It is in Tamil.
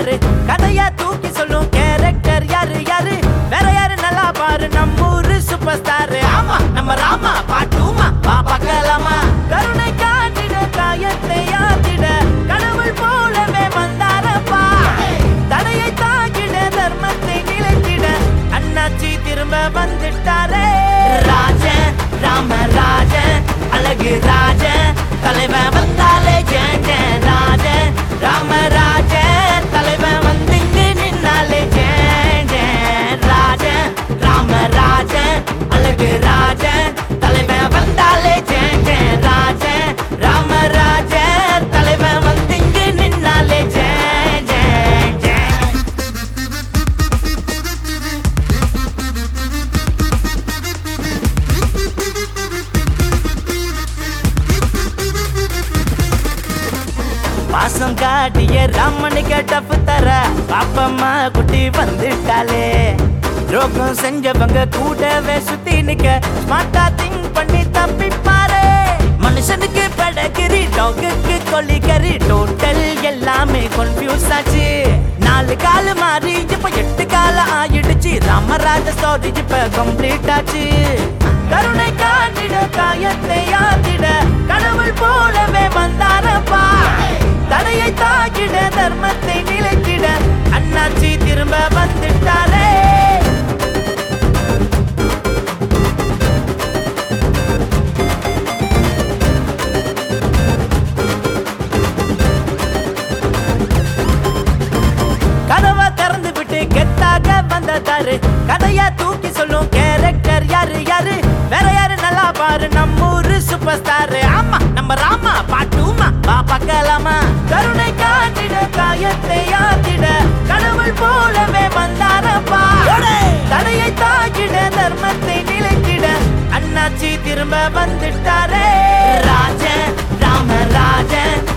வந்தாரு கதையா தூக்கி சொல்லும் கேரக்டர் யாரு யாரு வேற யாரு நல்லா பாரு நம்ம ஊரு சூப்பர் ஸ்டார் ஆமா நம்ம ராமா பாட்டுமா பா பார்க்கலாமா கருணை காட்டிட காயத்தை ஆத்திட கடவுள் போலவே வந்தாரப்பா தடையை தாக்கிட தர்மத்தை நிலைத்திட அண்ணாச்சி திரும்ப வந்துட்டாரே ராஜன் ராமராஜன் அழகு ராஜன் தலைவன் வந்தாலே ஜென் ஜென் ராஜன் ராமராஜன் தலைவன் வந்து இங்கு நின்னாலே ஜென் ஜென் ராஜன் ராமராஜன் அழகு ராஜன் தலைவன் வந்தாலே ஜென் ஜென் ராஜன் ராமராஜன் தலைவன் வந்து இங்கு நின்னாலே ஜென் ஜென் ஜென் பாசம் காட்டிய ராமனுக்கு டப்பு தர பாப்பம்மா குட்டி வந்துட்டாலே துரோகம் செஞ்சவங்க கூடவே சுத்தி நிக்க ஸ்மார்ட்டா திங்க் பண்ணி தப்பிப்பாரு மனுஷனுக்கு படகிரி டாகுக்கு கொல்லிக்கறி டோட்டல் எல்லாமே கன்ஃபியூஸ் ஆச்சு நாலு காலு மாறி இப்ப எட்டு கால ஆயிடுச்சு ராமராஜ ஸ்டோரி இப்ப கம்ப்ளீட் ஆச்சு கருணை காட்டிட காயத்தை ஆத்திட கடவுள் போலவே வந்தாரப்பா தடையை தாக்கிட தர்மத்தை நிலைத்திட அண்ணாச்சி திரும்ப வந்துட்டாரே கதவை திறந்து விட்டு கெத்தாக வந்ததாரு கதையா தூக்கி சொல்லும் கேரக்டர் யாரு யாரு வேற யாரு நல்லா பாரு நம்ம ஊரு சூப்பர் ஸ்டார் ஆமா நம்ம ராமா பாட்டுமா பா பார்க்கலாமா கருணை காட்டிட காயத்தை ஆத்திட கடவுள் போலவே வந்தாரப்பா தடையை தாக்கிட தர்மத்தை நிலைத்திட அண்ணாச்சி திரும்ப வந்துட்டாரே ராஜன் ராமராஜன்